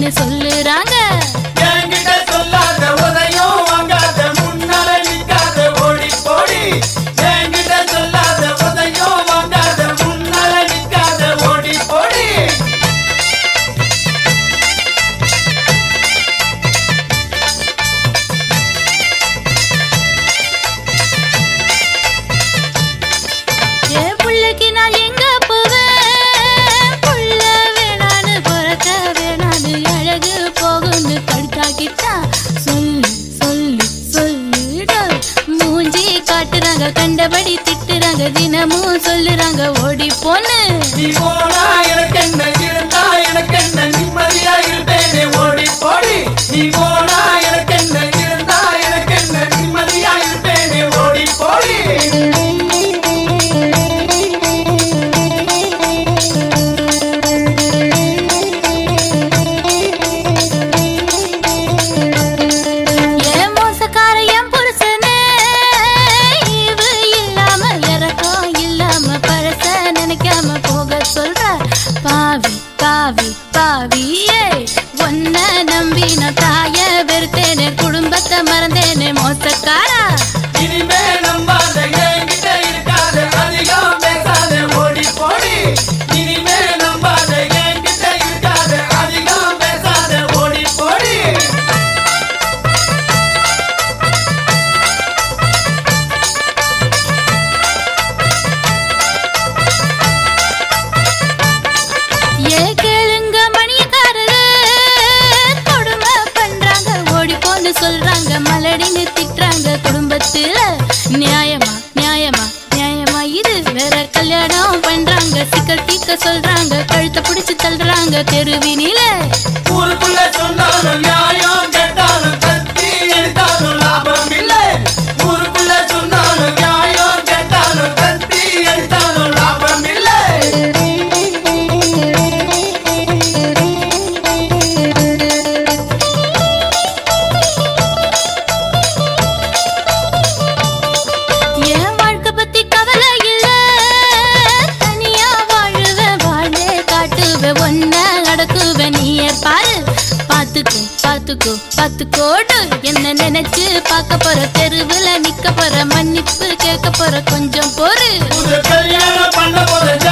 அப்படின்னு சொல்லுறாங்க என்கிட்ட சொல்லாத உதயம் வாங்காத முன்னால நிக்காத ஓடி போடி என்கிட்ட சொல்லாத உதயம் வாங்காத முன்னால நிக்காத ஓடி போடி என் புள்ளைக்கு நான் எங்க போவேன் புள்ள வேணான்னு பிறக்க வேணான்னு அழகு போகுன்னு கடுத்தாக்கிட்டா சொல்லு சொல்லு சொல்லுடா மூஞ்சி காட்டுறாங்க கண்டபடி திட்டுறாங்க தினமும் சொல்லுறாங்க ஓடி போன்னு நீ போனா எனக்கு என்ன இருந்தா எனக்கு என்ன நிம்மதியா இருப்பேனே ஓடி போடி நீ போனா எனக்கு என்ன இருந்தா எனக்கு என்ன நிம்மதியா இருப்பேனே ஓடி போடி என் மோசக்கார என் புருஷனே ஈவு இல்லாம இறக்கம் இல்லாம பழச நினைக்காம போக சொல்ற பாவி பாவி பாவியே ஒன்ன நம்பி நான் தாய வெறுத்தேனே குடும்பத்தை மறந்தேனே மோசக்காரா இனிமே நம்பாத என்கிட்ட இருக்காத அதிகம் பேசாத ஓடி போடி இனிமே நம்பாத என்கிட்ட இருக்காத அதிகம் பேசாத ஓடி போடி ஏ கேளுங்க மணியக்காரரு கொடுமை பண்றாங்க ஓடி போன்னு சொல்றாங்க மலடின்னு திட்டுறாங்க குடும்பத்துல நியாயமா நியாயமா நியாயமா இது வேற கல்யாணம் பண்றாங்க சிக்கல் தீக்க சொல்றாங்க கழுத்தை பிடிச்சு தள்ளுறாங்க தெருவினில ஊருக்குள்ள சொன்னாலும் நியாயம் கேட்டாலும் கத்தி எடுத்தாலும் லாபம் இல்லை ஊருக்குள்ள சொன்னாலும் நியாயம் கேட்டாலும் கத்தி எடுத்தாலும் லாபம் இல்லை என் வாழ்க்கை பத்தி கவலை இல்ல தனியா வாழுவேன் வாழ்ந்தே காட்டுவேன் ஒன்ன அடக்குவேன் நீயே பாரு பாத்துக்கோ பாத்துக்கோ பாத்துக்கோடு என்ன நினைச்சு பார்க்க போற தெருவுல நிக்க போற மன்னிப்பு கேட்க போற கொஞ்சம் பொறு புது கல்யாணம் பண்ண போற